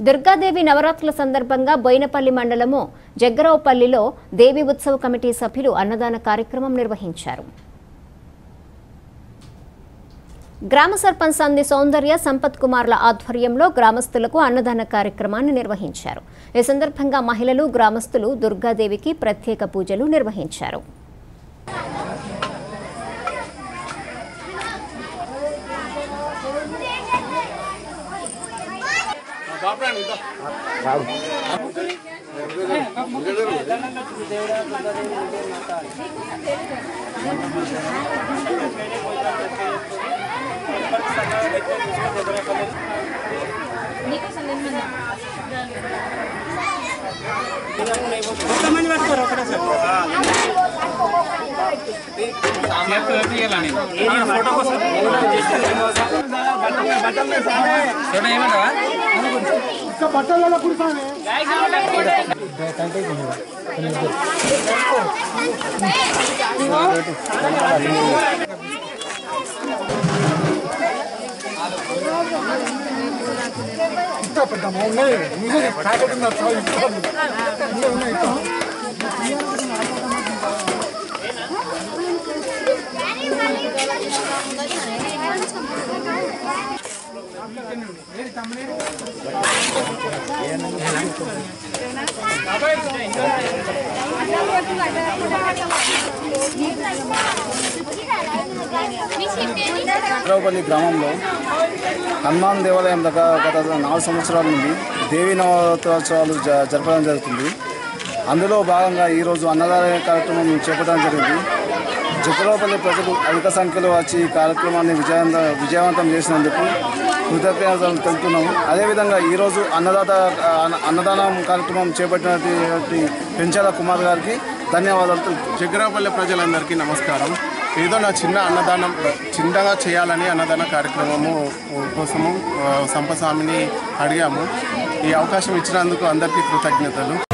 దుర్గాదేవి నవరాత్రుల సందర్భంగా బోయినపల్లి మండలము జగ్గరావుపల్లిలో దేవి ఉత్సవ కమిటీ సభ్యులు అన్నదాన కార్యక్రమం నిర్వహించారు గ్రామ సర్పంచ్ సంధి సౌందర్య సంపత్ కుమార్ల ఆధ్వర్యంలో గ్రామస్తులకు అన్నదాన కార్యక్రమాన్ని నిర్వహించారు ఈ సందర్భంగా మహిళలు గ్రామస్తులు దుర్గాదేవికి ప్రత్యేక పూజలు నిర్వహించారు చిత్రాపల్లి గ్రామంలో హనుమాన్ దేవాలయం దగ్గర గత నాలుగు సంవత్సరాల నుండి దేవీ నవరాత్రోత్సవాలు జ- జరపడం జరుగుతుంది అందులో భాగంగా ఈరోజు అన్నదాన కార్యక్రమం చేపట్టడం జరిగింది జగ్గరావుపల్లి ప్రజలు అధిక సంఖ్యలో వచ్చి ఈ కార్యక్రమాన్ని విజయవంత విజయవంతం చేసినందుకు కృతజ్ఞతలు తెలుపుతున్నాము అదేవిధంగా ఈరోజు అన్నదాత అన్న- అన్నదానం కార్యక్రమం చేపట్టినటువంటి పెంచాల కుమార్ గారికి ధన్యవాదాలు తెలుపుతున్నాము. జగ్గరాపల్లి ప్రజలందరికీ నమస్కారం ఏదో నా చిన్న అన్నదానం చిన్నగా చేయాలని అన్నదాన కార్యక్రమము కోసము ఆ, సంపస్వామిని అడిగాము ఈ అవకాశం ఇచ్చినందుకు అందరికీ కృతజ్ఞతలు